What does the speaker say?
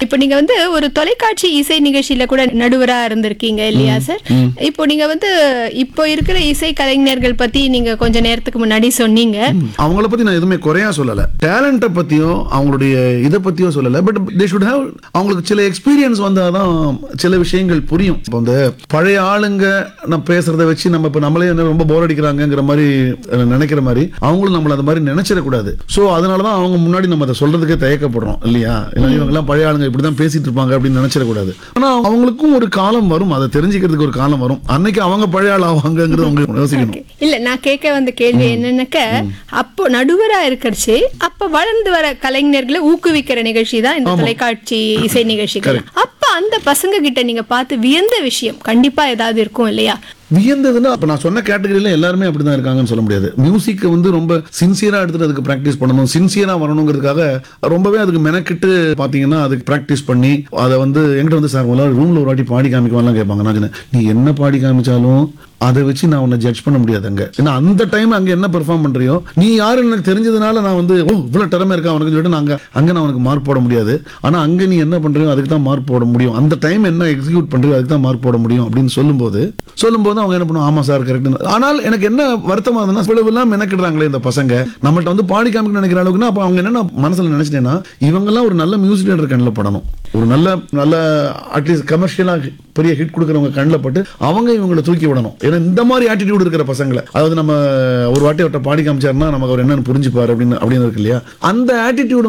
இப்போ நீங்க வந்து ஒரு தொலைக்காட்சி இசை நிகழ்ச்சியில கூட நடுவரா இருந்திருக்கீங்க இல்லையா சார் இப்போ நீங்க வந்து இப்போ இருக்கிற இசை கலைஞர்கள் பத்தி நீங்க கொஞ்ச நேரத்துக்கு முன்னாடி சொன்னீங்க அவங்கள பத்தி நான் எதுவுமே குறையா சொல்லல டேலண்ட்டை பத்தியும் அவங்களுடைய இதை பத்தியும் சொல்லல பட் தே ஷுட் ஹேவ் அவங்களுக்கு சில எக்ஸ்பீரியன்ஸ் வந்தாதான் சில விஷயங்கள் புரியும் இப்போ இந்த பழைய ஆளுங்க நான் பேசுறத வச்சு நம்ம இப்போ நம்மளே என்ன ரொம்ப போர் அடிக்கிறாங்கங்கிற மாதிரி அஹ், நினைக்கிற மாதிரி அவங்களும் நம்மள அந்த மாதிரி நினைச்சிடக்கூடாது ஸோ அதனால தான் அவங்க முன்னாடி நம்ம அதை சொல்றதுக்கே தயக்கப்படுறோம் இல்லையா ஏன்னா இவங்கெல்லாம் பழைய ஆளுங்க இப்படி தான் பேசிட்டு இருப்பாங்க அப்படின்னு நினைச்சிடக்கூடாது ஆனா அவங்களுக்கும் ஒரு காலம் வரும் அதை தெரிஞ்சுக்கிறதுக்கு ஒரு காலம் வரும் அன்னைக்கு அவங்க பழைய ஆள் ஆவாங்கங்கிறது அவங்களுக்கு யோசிக்கணும் இல்ல நான் கேட்க வந்த கேள்வி என்னன்னாக்க அப்போ நடுவரா இருக்கிறச்சு அப்ப வளர்ந்து வர கலைஞர்களை ஊக்குவிக்கிற நிகழ்ச்சி தான் இந்த தொலைக்காட்சி இசை நிகழ்ச்சிகள் அப்ப அந்த பசங்க கிட்ட நீங்க பார்த்து வியந்த விஷயம் கண்டிப்பா ஏதாவது இருக்கும் இல்லையா வியந்ததுன்னா அப்ப நான் சொன்ன கேட்டகரியில எல்லாருமே அப்படிதான் இருக்காங்கன்னு சொல்ல முடியாது மியூசிக்கை வந்து ரொம்ப சின்சியரா எடுத்துட்டு அதுக்கு பிராக்டிஸ் பண்ணணும் சின்சியரா வரணுங்கிறதுக்காக ரொம்பவே அதுக்கு மெனக்கிட்டு பாத்தீங்கன்னா அதுக்கு பிராக்டிஸ் பண்ணி அதை வந்து என்கிட்ட வந்து சார் முதல்ல ரூம்ல ஒரு வாட்டி பாடி காமிக்குவான்லாம் கேட்பாங்க நான் சொன்னேன் நீ என்ன பாடி காமிச்சாலும் அதை வச்சு நான் உன்னை ஜட்ஜ் பண்ண முடியாது அங்க ஏன்னா அந்த டைம் அங்க என்ன பெர்ஃபார்ம் பண்றியோ நீ யாருன்னு எனக்கு தெரிஞ்சதுனால நான் வந்து ஓ இவ்வளவு திறமை இருக்கா அவனுக்கு சொல்லிட்டு நான் அங்க அங்க நான் உனக்கு மார்க் போட முடியாது ஆனா அங்க நீ என்ன பண்றியோ அதுக்கு தான் மார்க் போட முடியும் அந்த டைம் என்ன எக்ஸிக்யூட் பண்றியோ அதுக்கு தான் மார்க் போட முடியும் அப்படின்னு சொல்லும்போது சொல்லும்போது அவங்க என்ன பண்ணுவோம் ஆமா சார் கரெக்ட் ஆனால் எனக்கு என்ன வருத்தமா இருந்ததுன்னா இவ்வளவு எல்லாம் மெனக்கிடுறாங்களே இந்த பசங்க நம்மள்ட்ட வந்து பாடி காமிக்க நினைக்கிற அளவுக்குன்னா அப்ப அவங்க என்ன மனசுல நினைச்சிட்டேன்னா இவங்கெல்லாம் ஒரு நல்ல மியூசிக் டேரக்டர் கண்ணில் படணும் ஒரு நல்ல நல்ல அட்லீஸ்ட் கமர்ஷியலா பெரிய ஹிட் கொடுக்குறவங்க கண்ணில் பட்டு அவங்க இவங்களை தூக்கி விடணும் ஏன்னா இந்த மாதிரி ஆட்டிடியூட் இருக்கிற பசங்களை அதாவது நம்ம ஒரு வாட்டி அவர்கிட்ட பாடி காமிச்சாருன்னா நமக்கு அவர் என்னன்னு புரிஞ்சுப்பாரு அப்படின்னு அப்படின்னு இருக்கு இல்லையா அந்த ஆட்டிடியூட்